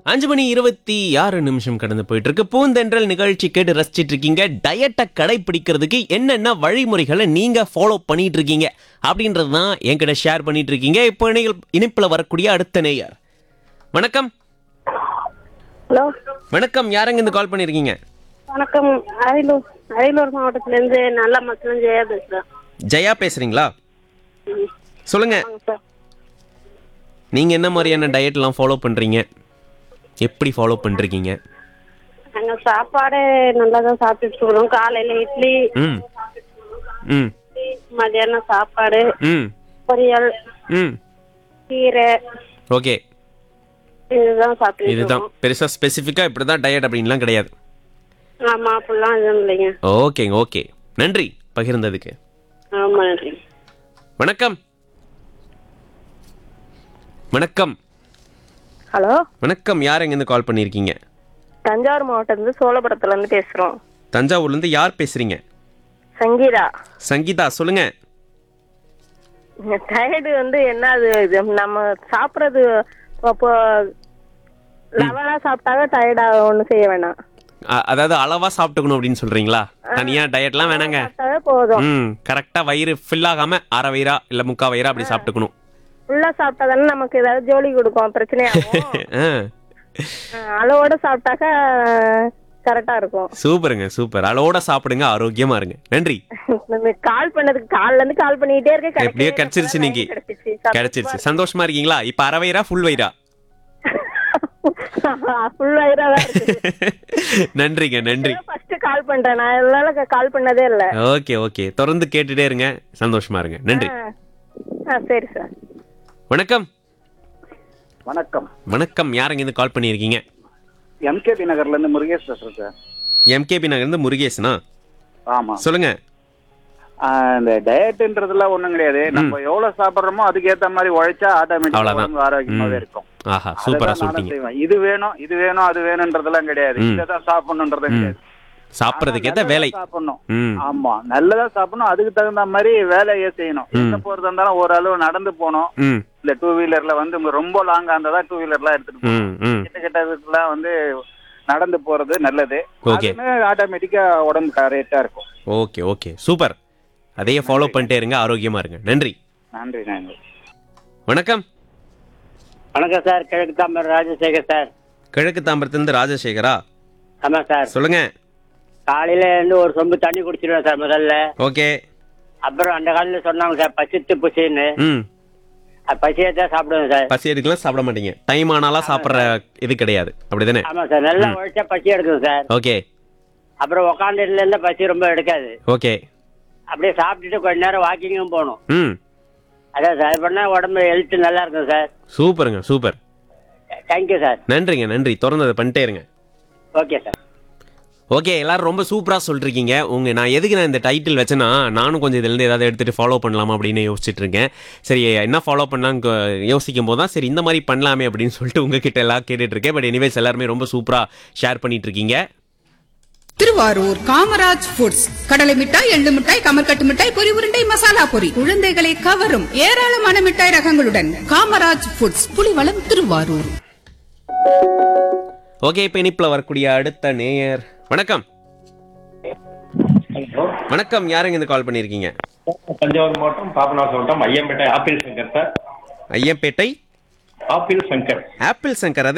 அஞ்சு மணி இருபத்தி ஆறு நிமிஷம் கடந்து போயிட்டு இருக்கு பூந்தென்றல் நிகழ்ச்சி கேட்டு ரசிச்சிட்டு இருக்கீங்க டயட்டை கடைபிடிக்கிறதுக்கு என்னென்ன வழிமுறைகளை நீங்க ஃபாலோ பண்ணிட்டு இருக்கீங்க அப்படின்றது தான் என்கிட்ட ஷேர் பண்ணிட்டு இருக்கீங்க இப்போ இணைய இணைப்பில் வரக்கூடிய அடுத்த நேயர் வணக்கம் ஹலோ வணக்கம் யாரங்க இருந்து கால் பண்ணியிருக்கீங்க வணக்கம் அரியலூர் அரியலூர் மாவட்டத்திலேருந்து நல்ல மக்களும் ஜெயா பேசுகிறேன் ஜெயா பேசுறீங்களா சொல்லுங்க வாங்க சார் நீங்க என்ன மாதிரியான டயட்லாம் ஃபாலோ பண்றீங்க எப்படி ஃபாலோ பண்றீங்க நாங்கள் சாப்பாடு நல்லா தான் சாப்பிட்டுட்டு இருக்கிறோம் காலையில் இட்லி ம் ம் மதியானம் சாப்பாடு ம் பொரியல் ம் கீரை ஓகே இதுதான் சாப்பிட்டுட்டு இதுதான் இருக்கோம் பெருசா ஸ்பெசிஃபிக்கா இப்படிதான் டயட் அப்படின்லாம் கிடையாது ஆமாம் அப்படிலாம் எதுவும் இல்லைங்க ஓகேங்க ஓகே நன்றி பகிர்ந்ததுக்கு ஆமாம் நன்றி வணக்கம் வணக்கம் ஹலோ வணக்கம் யார் எங்கேருந்து கால் பண்ணியிருக்கீங்க தஞ்சாவூர் மாவட்டத்துல சோழபுரத்துல இருந்து பேசுறோம் தஞ்சாவூர்லேருந்து யார் பேசுறீங்க சங்கீதா சங்கீதா சொல்லுங்க டயர்டு வந்து என்ன அது இது நம்ம சாப்பிட்றது அப்போ லெவலா சாப்பிட்டாக டயர்டா ஒன்றும் செய்ய வேணாம் அ- அதாவது அளவா சாப்பிட்டுக்கணும் அப்படின்னு சொல்றீங்களா தனியா டயட்லாம் வேணாங்க சாப்பிட்டாவே போதும் ம் கரெக்டா வயிறு ஃபில் ஆகாம அரை வயிறா இல்ல முக்கா வயிறா அப்படி சாப்பிட்டுக்கணும் ஃபுல்லா சாப்பிட்டா தானே நமக்கு ஏதாவது ஜோலி கொடுக்கும் பிரச்சனையாகும் ஆ, அஹ் அளவோட சாப்பிட்டாக்க கரெக்டா இருக்கும் சூப்பருங்க சூப்பர் அளவோட சாப்பிடுங்க ஆரோக்கியமா இருங்க நன்றி இந்த கால் பண்ணதுக்கு கால்ல இருந்து கால் பண்ணிட்டே இருக்க எப்படியோ கிடைச்சிருச்சு இன்னைக்கு கிடைச்சிருச்சு சந்தோஷமா இருக்கீங்களா இப்ப அரை வயிறா ஃபுல் வயிறா ஃபுல் வயிறா தான் இருக்கு நன்றிங்க நன்றி ஃபர்ஸ்ட் கால் பண்றேன் நான் இதனால கால் பண்ணதே இல்ல ஓகே ஓகே தொடர்ந்து கேட்டுட்டே இருங்க சந்தோஷமா இருங்க நன்றி ஆ. ஆ சரி சார் வணக்கம் வணக்கம் வணக்கம் யாருங்க இருந்து கால் பண்ணியிருக்கீங்க எம்கேபி நகர்ல இருந்து முருகேஷ் பேசுறேன் சார் எம்கேபி நகர்ந்து முருகேசனா ஆமா சொல்லுங்க ஆஹ் இந்த டயட்ன்றதுலாம் ஒண்ணும் கிடையாது நம்ம எவ்வளவு சாப்பிடுறோமோ அதுக்கு ஏத்த மாதிரி உழைச்சா ஆட்டோமேட்டிக்கா அவ்வளவுதான். உடம்பு ஆரோக்கியமாவே ம். இருக்கும் ஆஹா சூப்பரா அதுதான் நானும் சொல்லிட்டீங்க செய்வேன். இது வேணும் இது வேணும் அது வேணும்ன்றதெல்லாம் கிடையாது ம். இதான் சாப்பிடணுன்றது ம். கிடையாது சாப்பிட்றதுக்கு ஏத்த ஆனா வேலை நல்லதா சாப்பிடணும் ம் ஆமா நல்லதா சாப்பிடணும் அதுக்கு தகுந்த மாதிரி வேலையை செய்யணும் எங்க போறதா இருந்தாலும் ஓரளவு நடந்து போகணும் ம் இல்ல டூ வீலர்ல வந்து உங்க ரொம்ப லாங்கா இருந்தா டூ வீலர்லாம் எடுத்துட்டு போகணும் ம் ம் கிட்ட கிட்ட இதுக்கெல்லாம் வந்து நடந்து போறது நல்லது Okay. ஆட்டோமேட்டிக்கா உடம்பு கரெக்டா இருக்கும் ஓகே ஓகே சூப்பர் அதையே ஃபாலோ பண்ணிட்டே இருங்க ஆரோக்கியமா இருங்க நன்றி நன்றி நன்றி வணக்கம் வணக்கம் சார் கிழக்கு தாம்பரம் ராஜசேகர் சார் கிழக்கு தாம்பரத்திலிருந்து ராஜசேகரா ஆமாம் சார் சொல்லுங்க காலையில இருந்து ஒரு சொம்பு தண்ணி குடிச்சிருவேன் சார் முதல்ல ஓகே அப்புறம் அந்த காலையில் சொன்னாங்க சார் பசித்து புசின்னு ம் அது பசியை தான் சாப்பிடுவேன் சார் பசி எடுக்கலாம் சாப்பிட மாட்டீங்க டைம் ஆனாலாம் சாப்பிட்ற இது கிடையாது அப்படிதானே ஆமாம் சார் நல்லா உழைச்சா பசி எடுக்கும் சார் ஓகே அப்புறம் உக்காந்துட்டுல இருந்தா பசி ரொம்ப எடுக்காது ஓகே அப்படியே சாப்பிட்டுட்டு கொஞ்ச நேரம் வாக்கிங்கும் போகணும் ம் அதான் சார் அது பண்ணா உடம்பு ஹெல்த் நல்லா இருக்கும் சார் சூப்பருங்க சூப்பர் தேங்க்யூ சார் நன்றிங்க நன்றி தொடர்ந்து அதை பண்ணிட்டே இருங்க ஓகே சார் ஓகே எல்லாரும் ரொம்ப சூப்பராக சொல்லிருக்கீங்க உங்க நான் எதுக்கு நான் இந்த டைட்டில் வச்சேன்னா நானும் கொஞ்சம் இதுலேருந்து ஏதாவது எடுத்துகிட்டு ஃபாலோ பண்ணலாமா அப்படின்னு யோசிச்சுட்டு இருக்கேன் சரி என்ன ஃபாலோ பண்ணலான்னு கொ- யோசிக்கும் போது தான் சரி இந்த மாதிரி பண்ணலாமே அப்படின்னு சொல்லிட்டு உங்ககிட்ட எல்லாம் கேட்டுட்டு இருக்கேன் பட் எனிவேஸ் எல்லாருமே ரொம்ப சூப்பராக ஷேர் பண்ணிட்டு இருக்கீங்க திருவாரூர் காமராஜ் ஃபுட்ஸ் கடலை மிட்டாய் எள்ளு மிட்டாய் கமர்கட்டு மிட்டாய் பொரி உருண்டை மசாலா பொரி குழந்தைகளை கவரும் ஏராளமான மிட்டாய் ரகங்களுடன் காமராஜ் ஃபுட்ஸ் புலிவளம் திருவாரூர் ஓகே இப்போ இனிப்பில் வரக்கூடிய அடுத்த நேயர் வணக்கம் வணக்கம் யாருங்க இந்த கால் பண்ணியிருக்கீங்க தஞ்சாவூர் மாவட்டம் பாபநாசம் மாவட்டம் Ayyampettai Apple Shankar sir Ayyampettai Apple Shankar Apple Shankar அது